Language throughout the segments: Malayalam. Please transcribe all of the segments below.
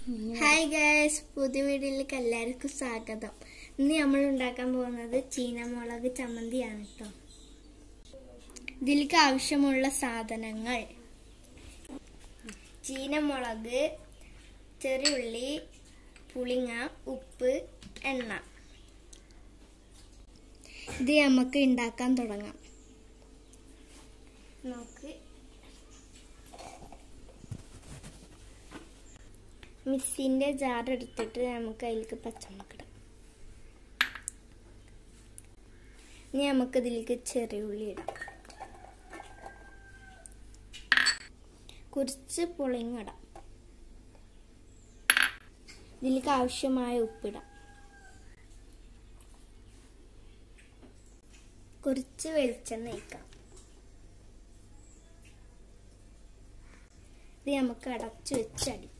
ഹായ് ഗൈസ് പുതിയ വീഡിയോയിലേക്ക് എല്ലാവർക്കും സ്വാഗതം ഇന്ന് നമ്മൾ ഉണ്ടാക്കാൻ പോകുന്നത് ചീനമുളക് ചമ്മന്തിയാണ് കേട്ടോ ഇതിലേക്ക് ആവശ്യമുള്ള സാധനങ്ങൾ ചീനമുളക് ചെറിയുള്ളി പുളിങ്ങ ഉപ്പ് എണ്ണ ഇത് നമുക്ക് ഉണ്ടാക്കാൻ തുടങ്ങാം നമുക്ക് മിക്സിൻ്റെ ജാർ എടുത്തിട്ട് നമുക്ക് അതിലേക്ക് പച്ചമുളക് ഇടാം ഇനി നമുക്ക് ഇതിലേക്ക് ചെറിയ ഉള്ളി ഇടാം കുറച്ച് പുളിങ്ങിടാം ഇതിലേക്ക് ആവശ്യമായ ഉപ്പിടാം കുറച്ച് വെളിച്ചെണ്ണ ഒഴിക്കാം ഇത് നമുക്ക് അടച്ചു വെച്ചടിക്കാം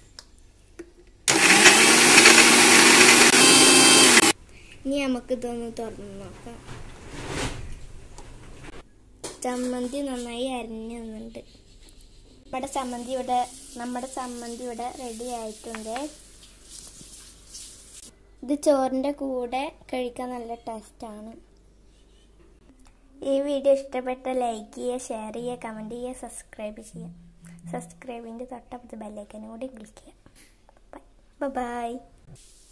ഇനി നമുക്ക് ഇതൊന്ന് തുറന്ന് നോക്കാം ചമ്മന്തി നന്നായി അരിഞ്ഞു വന്നിട്ടുണ്ട് നമ്മുടെ ചമ്മന്തി ഇവിടെ നമ്മുടെ ചമ്മന്തി ഇവിടെ റെഡി ആയിട്ടുണ്ട് ഇത് ചോറിൻ്റെ കൂടെ കഴിക്കാൻ നല്ല ടേസ്റ്റാണ് ഈ വീഡിയോ ഇഷ്ടപ്പെട്ട ലൈക്ക് ചെയ്യുക ഷെയർ ചെയ്യുക കമൻറ്റ് ചെയ്യുക സബ്സ്ക്രൈബ് ചെയ്യുക സബ്സ്ക്രൈബിൻ്റെ തൊട്ടപ്പുറത്ത് ബെല്ലൈക്കനും കൂടി ക്ലിക്ക് ചെയ്യുക ബൈ ബൈ